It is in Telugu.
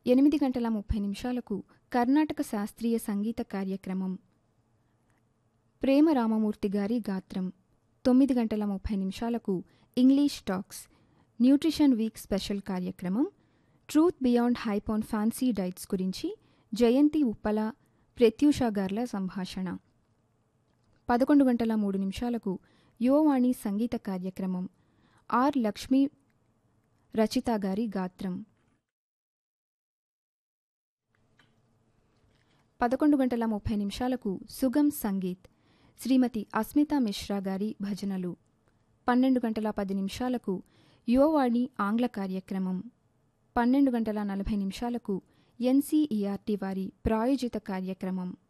ఎనిమిది గంటల ముప్పై నిమిషాలకు కర్ణాటక శాస్త్రీయ సంగీత కార్యక్రమం ప్రేమ రామమూర్తి గారి గాత్రం తొమ్మిది గంటల ముప్పై నిమిషాలకు English talks nutrition week special కార్యక్రమం truth beyond hype on fancy diets గురించి జయంతి ఉప్పల ప్రత్యూష గార్ల సంభాషణ పదకొండు గంటల మూడు నిమిషాలకు యువవాణి సంగీత కార్యక్రమం ఆర్ లక్ష్మీ రచిత గారి గాత్రం పదకొండు గంటల ముప్పై నిమిషాలకు సుగం సంగీత్ శ్రీమతి అస్మితా మిశ్రా గారి భజనలు పన్నెండు గంటల పది నిమిషాలకు యువవాణి ఆంగ్ల కార్యక్రమం పన్నెండు గంటల నలభై నిమిషాలకు ఎన్సీఈఆర్టీ వారి ప్రాయోజిత కార్యక్రమం